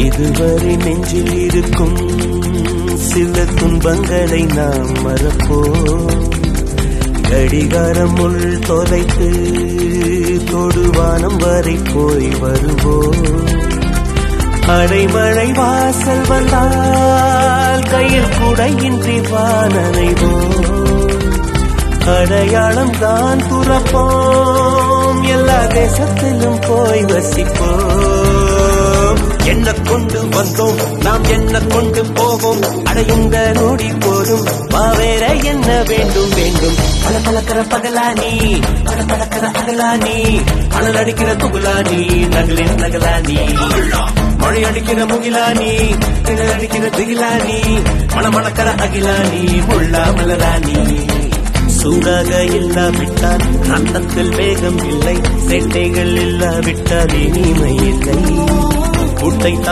இதுவரை நெஞ்சில் இருக்கும் சில துன்பங்களை நாம் மறப்போம் கடிகாரம் உள் தொலைத்து தொடுவானம் வரை போய் வருவோம் அடைமழை வாசல் வந்தால் கையில் குடையின்றி வானனைவோம் அடையாளம் தான் துறப்போம் எல்லா தேசத்திலும் போய் வசிப்போம் என்ன கொண்டு வந்தோம் நாம் என்ன கொண்டு போவோம் அடையுந்த நொடி போதும் வேற என்ன வேண்டும் வேண்டும் பல பழக்கிற பகலானி பல பழக்கிற அகலானி அனல் அடிக்கிற துகுலானி நகலின் நகலானி மழை அடிக்கிற முகிலானி திணல் அடிக்கிற திகிலானி மணமணக்கிற அகிலானி முள்ளா மலராணி சூடாக இல்லாவிட்டால் அந்தத்தில் வேகம் இல்லை செட்டைகள் இல்லாவிட்டால் இனிமை இல்லை கூட்டை